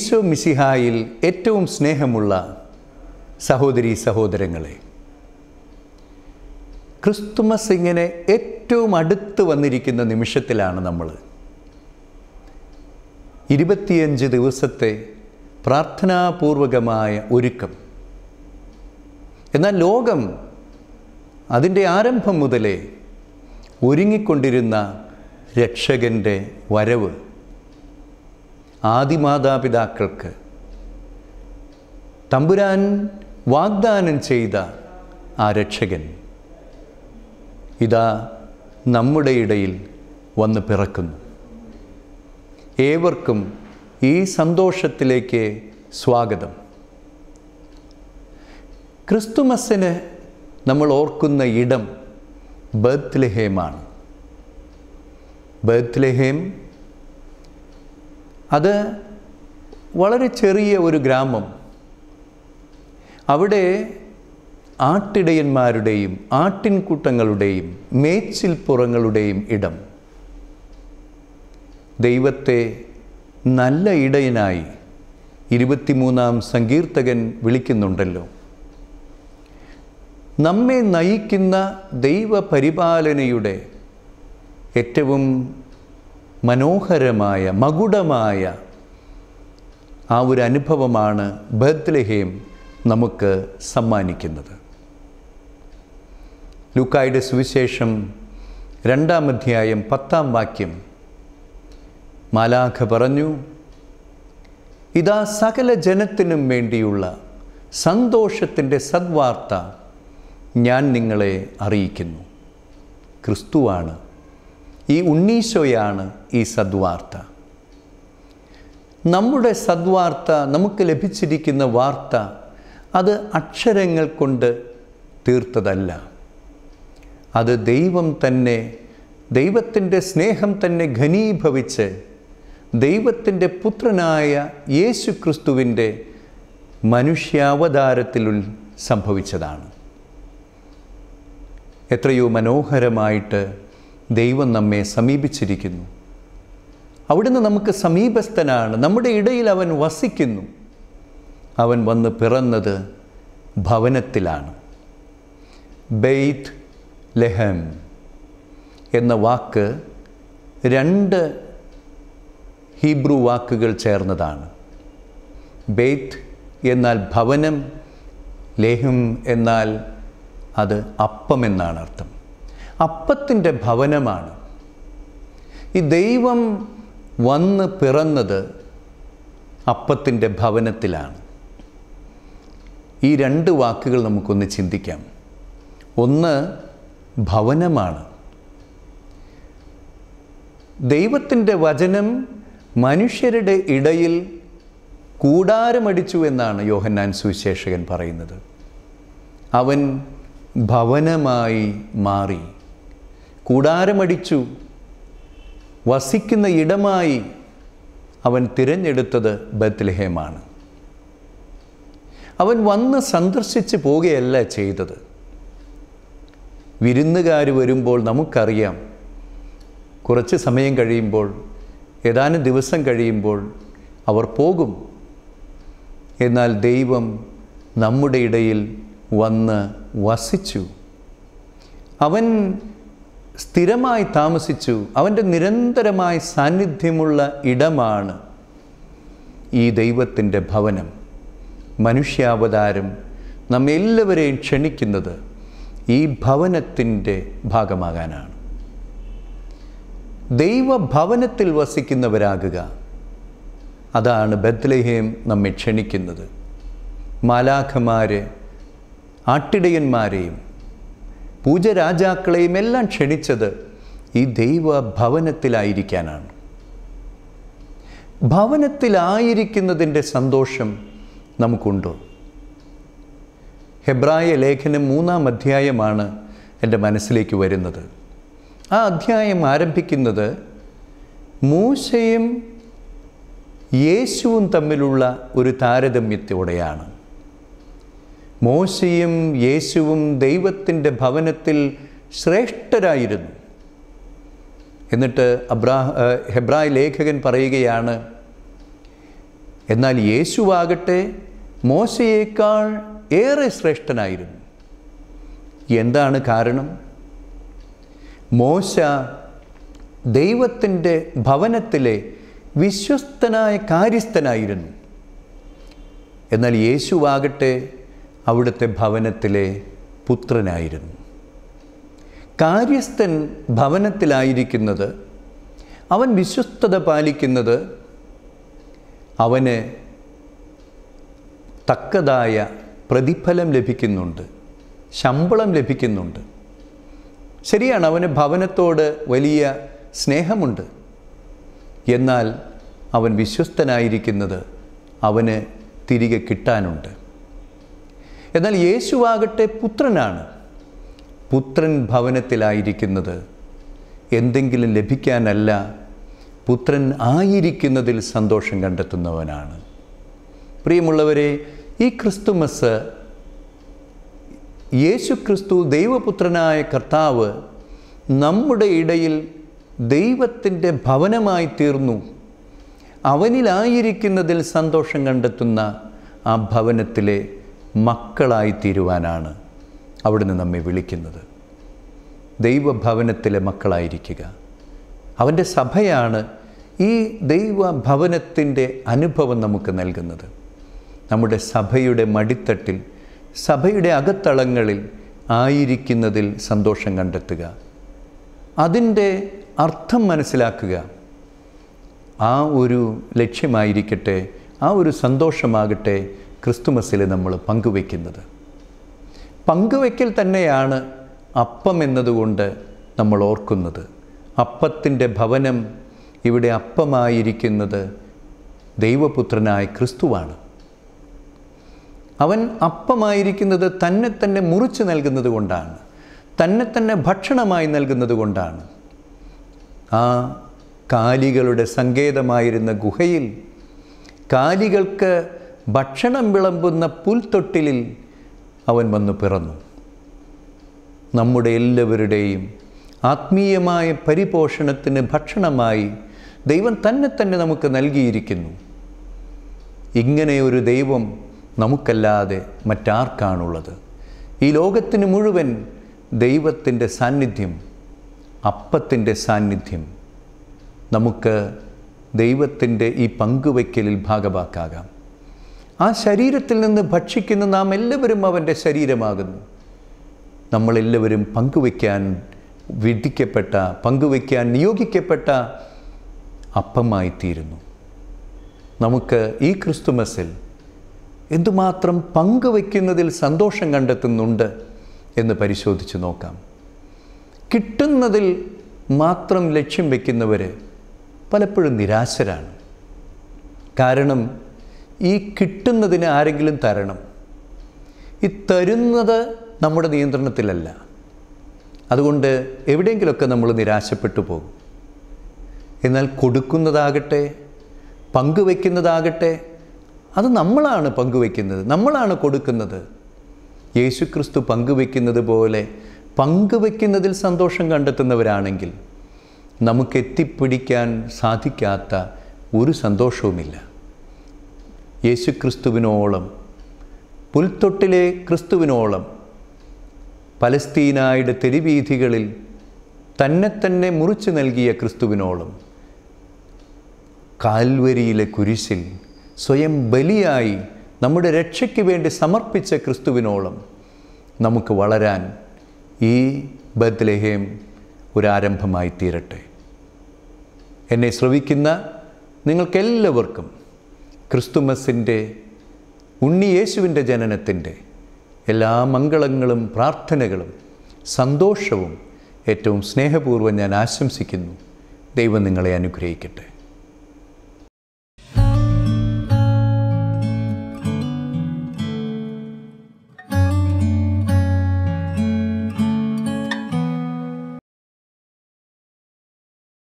ഈശോ മിശിഹായിൽ ഏറ്റവും സ്നേഹമുള്ള സഹോദരി സഹോദരങ്ങളെ ക്രിസ്തുമസ് ഇങ്ങനെ ഏറ്റവും അടുത്ത് വന്നിരിക്കുന്ന നിമിഷത്തിലാണ് നമ്മൾ ഇരുപത്തിയഞ്ച് ദിവസത്തെ പ്രാർത്ഥനാപൂർവകമായ ഒരുക്കം എന്നാൽ ലോകം അതിൻ്റെ ആരംഭം മുതലേ ഒരുങ്ങിക്കൊണ്ടിരുന്ന രക്ഷകൻ്റെ വരവ് ആദിമാതാപിതാക്കൾക്ക് തമ്പുരാൻ വാഗ്ദാനം ചെയ്ത ആ രക്ഷകൻ ഇതാ നമ്മുടെ ഇടയിൽ വന്ന് പിറക്കുന്നു ഏവർക്കും ഈ സന്തോഷത്തിലേക്ക് സ്വാഗതം ക്രിസ്തുമസിന് നമ്മൾ ഓർക്കുന്ന ഇടം ബർത്ത്ലെഹേമാണ് ബർത്ത്ലെഹേം അത് വളരെ ചെറിയ ഒരു ഗ്രാമം അവിടെ ആട്ടിടയന്മാരുടെയും ആട്ടിൻകൂട്ടങ്ങളുടെയും മേച്ചിൽപ്പുറങ്ങളുടെയും ഇടം ദൈവത്തെ നല്ല ഇടയനായി ഇരുപത്തിമൂന്നാം സങ്കീർത്തകൻ വിളിക്കുന്നുണ്ടല്ലോ നമ്മെ നയിക്കുന്ന ദൈവപരിപാലനയുടെ ഏറ്റവും മനോഹരമായ മകുടമായ ആ ഒരു അനുഭവമാണ് ബർത്ത്ലഹേം നമുക്ക് സമ്മാനിക്കുന്നത് ലൂക്കായുടെ സുവിശേഷം രണ്ടാം അധ്യായം പത്താം വാക്യം മാലാഖ പറഞ്ഞു ഇതാ സകല ജനത്തിനും വേണ്ടിയുള്ള സന്തോഷത്തിൻ്റെ സദ്വാർത്ത ഞാൻ നിങ്ങളെ അറിയിക്കുന്നു ക്രിസ്തുവാണ് ഈ ഉണ്ണീശോയാണ് ഈ സദ്വാർത്ത നമ്മുടെ സദ്വാർത്ത നമുക്ക് ലഭിച്ചിരിക്കുന്ന വാർത്ത അത് അക്ഷരങ്ങൾ കൊണ്ട് തീർത്തതല്ല അത് ദൈവം തന്നെ ദൈവത്തിൻ്റെ സ്നേഹം തന്നെ ഘനീഭവിച്ച് ദൈവത്തിൻ്റെ പുത്രനായ യേശു ക്രിസ്തുവിൻ്റെ മനുഷ്യാവതാരത്തിൽ സംഭവിച്ചതാണ് എത്രയോ മനോഹരമായിട്ട് ദൈവം നമ്മെ സമീപിച്ചിരിക്കുന്നു അവിടുന്ന് നമുക്ക് സമീപസ്ഥനാണ് നമ്മുടെ ഇടയിൽ അവൻ വസിക്കുന്നു അവൻ വന്ന് പിറന്നത് ഭവനത്തിലാണ് ബെയ്ത്ത് ലെഹം എന്ന വാക്ക് രണ്ട് ഹീബ്രു വാക്കുകൾ ചേർന്നതാണ് ബെയ്ത്ത് എന്നാൽ ഭവനം ലേഹം എന്നാൽ അത് അപ്പം എന്നാണ് അർത്ഥം അപ്പത്തിൻ്റെ ഭവനമാണ് ഈ ദൈവം വന്ന് പിറന്നത് അപ്പത്തിൻ്റെ ഭവനത്തിലാണ് ഈ രണ്ട് വാക്കുകൾ നമുക്കൊന്ന് ചിന്തിക്കാം ഒന്ന് ഭവനമാണ് ദൈവത്തിൻ്റെ വചനം മനുഷ്യരുടെ ഇടയിൽ കൂടാരമടിച്ചു എന്നാണ് യോഹന്നാൻ സുവിശേഷകൻ പറയുന്നത് അവൻ ഭവനമായി മാറി കൂടാരമടിച്ചു വസിക്കുന്ന ഇടമായി അവൻ തിരഞ്ഞെടുത്തത് ബത്ലഹേമാണ് അവൻ വന്ന് സന്ദർശിച്ച് പോവുകയല്ല ചെയ്തത് വിരുന്നുകാർ വരുമ്പോൾ നമുക്കറിയാം കുറച്ച് സമയം കഴിയുമ്പോൾ ഏതാനും ദിവസം കഴിയുമ്പോൾ അവർ പോകും എന്നാൽ ദൈവം നമ്മുടെ ഇടയിൽ വന്ന് വസിച്ചു അവൻ സ്ഥിരമായി താമസിച്ചു അവൻ്റെ നിരന്തരമായ സാന്നിധ്യമുള്ള ഇടമാണ് ഈ ദൈവത്തിൻ്റെ ഭവനം മനുഷ്യാവതാരം നമ്മെല്ലാവരെയും ക്ഷണിക്കുന്നത് ഈ ഭവനത്തിൻ്റെ ഭാഗമാകാനാണ് ദൈവഭവനത്തിൽ വസിക്കുന്നവരാകുക അതാണ് ബദ്ലഹേം നമ്മെ ക്ഷണിക്കുന്നത് മാലാഖമാരെ ആട്ടിടയന്മാരെയും പൂജരാജാക്കളെയും എല്ലാം ക്ഷണിച്ചത് ഈ ദൈവ ഭവനത്തിലായിരിക്കാനാണ് ഭവനത്തിലായിരിക്കുന്നതിൻ്റെ സന്തോഷം നമുക്കുണ്ടോ ഹെബ്രായ ലേഖനം മൂന്നാം അധ്യായമാണ് എൻ്റെ മനസ്സിലേക്ക് വരുന്നത് ആ അധ്യായം ആരംഭിക്കുന്നത് മൂശയും യേശുവും തമ്മിലുള്ള ഒരു താരതമ്യത്തോടെയാണ് മോശയും യേശുവും ദൈവത്തിൻ്റെ ഭവനത്തിൽ ശ്രേഷ്ഠരായിരുന്നു എന്നിട്ട് അബ്രാ ഹെബ്രായ് ലേഖകൻ പറയുകയാണ് എന്നാൽ യേശുവാകട്ടെ മോശയേക്കാൾ ഏറെ ശ്രേഷ്ഠനായിരുന്നു എന്താണ് കാരണം മോശ ദൈവത്തിൻ്റെ ഭവനത്തിലെ വിശ്വസ്തനായ കാര്യസ്ഥനായിരുന്നു എന്നാൽ യേശുവാകട്ടെ അവിടുത്തെ ഭവനത്തിലെ പുത്രനായിരുന്നു കാര്യസ്ഥൻ ഭവനത്തിലായിരിക്കുന്നത് അവൻ വിശ്വസ്തത പാലിക്കുന്നത് അവന് തക്കതായ പ്രതിഫലം ലഭിക്കുന്നുണ്ട് ശമ്പളം ലഭിക്കുന്നുണ്ട് ശരിയാണ് അവന് ഭവനത്തോട് വലിയ സ്നേഹമുണ്ട് എന്നാൽ അവൻ വിശ്വസ്തനായിരിക്കുന്നത് അവന് തിരികെ കിട്ടാനുണ്ട് എന്നാൽ യേശുവാകട്ടെ പുത്രനാണ് പുത്രൻ ഭവനത്തിലായിരിക്കുന്നത് എന്തെങ്കിലും ലഭിക്കാനല്ല പുത്രൻ ആയിരിക്കുന്നതിൽ സന്തോഷം കണ്ടെത്തുന്നവനാണ് പ്രിയമുള്ളവരെ ഈ ക്രിസ്തുമസ് യേശു ക്രിസ്തു ദൈവപുത്രനായ കർത്താവ് നമ്മുടെ ഇടയിൽ ദൈവത്തിൻ്റെ ഭവനമായി തീർന്നു അവനിലായിരിക്കുന്നതിൽ സന്തോഷം കണ്ടെത്തുന്ന ആ ഭവനത്തിലെ മക്കളായി തീരുവാനാണ് അവിടുന്ന് നമ്മെ വിളിക്കുന്നത് ദൈവഭവനത്തിലെ മക്കളായിരിക്കുക അവൻ്റെ സഭയാണ് ഈ ദൈവഭവനത്തിൻ്റെ അനുഭവം നമുക്ക് നൽകുന്നത് നമ്മുടെ സഭയുടെ മടിത്തട്ടിൽ സഭയുടെ അകത്തളങ്ങളിൽ ആയിരിക്കുന്നതിൽ സന്തോഷം കണ്ടെത്തുക അതിൻ്റെ അർത്ഥം മനസ്സിലാക്കുക ആ ഒരു ലക്ഷ്യമായിരിക്കട്ടെ ആ ഒരു സന്തോഷമാകട്ടെ ക്രിസ്തുമസിൽ നമ്മൾ പങ്കുവയ്ക്കുന്നത് പങ്കുവയ്ക്കൽ തന്നെയാണ് അപ്പം എന്നതുകൊണ്ട് നമ്മൾ ഓർക്കുന്നത് അപ്പത്തിൻ്റെ ഭവനം ഇവിടെ അപ്പമായിരിക്കുന്നത് ദൈവപുത്രനായ ക്രിസ്തുവാണ് അവൻ അപ്പമായിരിക്കുന്നത് തന്നെ തന്നെ മുറിച്ച് നൽകുന്നത് കൊണ്ടാണ് തന്നെ തന്നെ ഭക്ഷണമായി നൽകുന്നത് കൊണ്ടാണ് ആ കാലികളുടെ സങ്കേതമായിരുന്ന ഗുഹയിൽ കാലികൾക്ക് ഭക്ഷണം വിളമ്പുന്ന പുൽത്തൊട്ടിലിൽ അവൻ വന്നു പിറന്നു നമ്മുടെ എല്ലാവരുടെയും ആത്മീയമായ പരിപോഷണത്തിന് ഭക്ഷണമായി ദൈവം തന്നെ തന്നെ നമുക്ക് നൽകിയിരിക്കുന്നു ഇങ്ങനെ ഒരു ദൈവം നമുക്കല്ലാതെ മറ്റാർക്കാണുള്ളത് ഈ ലോകത്തിന് മുഴുവൻ ദൈവത്തിൻ്റെ സാന്നിധ്യം അപ്പത്തിൻ്റെ സാന്നിധ്യം നമുക്ക് ദൈവത്തിൻ്റെ ഈ പങ്കുവയ്ക്കലിൽ ഭാഗവാക്കാകാം ആ ശരീരത്തിൽ നിന്ന് ഭക്ഷിക്കുന്ന നാം എല്ലാവരും അവൻ്റെ ശരീരമാകുന്നു നമ്മളെല്ലാവരും പങ്കുവയ്ക്കാൻ വിധിക്കപ്പെട്ട പങ്കുവയ്ക്കാൻ നിയോഗിക്കപ്പെട്ട അപ്പമായിത്തീരുന്നു നമുക്ക് ഈ ക്രിസ്തുമസിൽ എന്തുമാത്രം പങ്കുവയ്ക്കുന്നതിൽ സന്തോഷം കണ്ടെത്തുന്നുണ്ട് എന്ന് പരിശോധിച്ച് നോക്കാം കിട്ടുന്നതിൽ മാത്രം ലക്ഷ്യം വയ്ക്കുന്നവർ പലപ്പോഴും നിരാശരാണ് കാരണം ഈ കിട്ടുന്നതിന് ആരെങ്കിലും തരണം ഈ തരുന്നത് നമ്മുടെ നിയന്ത്രണത്തിലല്ല അതുകൊണ്ട് എവിടെയെങ്കിലുമൊക്കെ നമ്മൾ നിരാശപ്പെട്ടു പോകും എന്നാൽ കൊടുക്കുന്നതാകട്ടെ പങ്കുവയ്ക്കുന്നതാകട്ടെ അത് നമ്മളാണ് പങ്കുവയ്ക്കുന്നത് നമ്മളാണ് കൊടുക്കുന്നത് യേശുക്രിസ്തു പങ്കുവയ്ക്കുന്നത് പോലെ പങ്കുവയ്ക്കുന്നതിൽ സന്തോഷം കണ്ടെത്തുന്നവരാണെങ്കിൽ നമുക്ക് എത്തിപ്പിടിക്കാൻ സാധിക്കാത്ത ഒരു സന്തോഷവുമില്ല യേശുക്രിസ്തുവിനോളം പുൽത്തൊട്ടിലെ ക്രിസ്തുവിനോളം പലസ്തീനായുടെ തെരുവീഥികളിൽ തന്നെ തന്നെ മുറിച്ചു നൽകിയ ക്രിസ്തുവിനോളം കാൽവരിയിലെ കുരിശിൽ സ്വയം ബലിയായി നമ്മുടെ രക്ഷയ്ക്ക് വേണ്ടി സമർപ്പിച്ച ക്രിസ്തുവിനോളം നമുക്ക് വളരാൻ ഈ ബദ്ലഹേം ഒരാരംഭമായി തീരട്ടെ എന്നെ ശ്രവിക്കുന്ന നിങ്ങൾക്കെല്ലാവർക്കും ക്രിസ്തുമസിൻ്റെ ഉണ്ണി യേശുവിൻ്റെ ജനനത്തിൻ്റെ എല്ലാ മംഗളങ്ങളും പ്രാർത്ഥനകളും സന്തോഷവും ഏറ്റവും സ്നേഹപൂർവ്വം ഞാൻ ആശംസിക്കുന്നു ദൈവം നിങ്ങളെ അനുഗ്രഹിക്കട്ടെ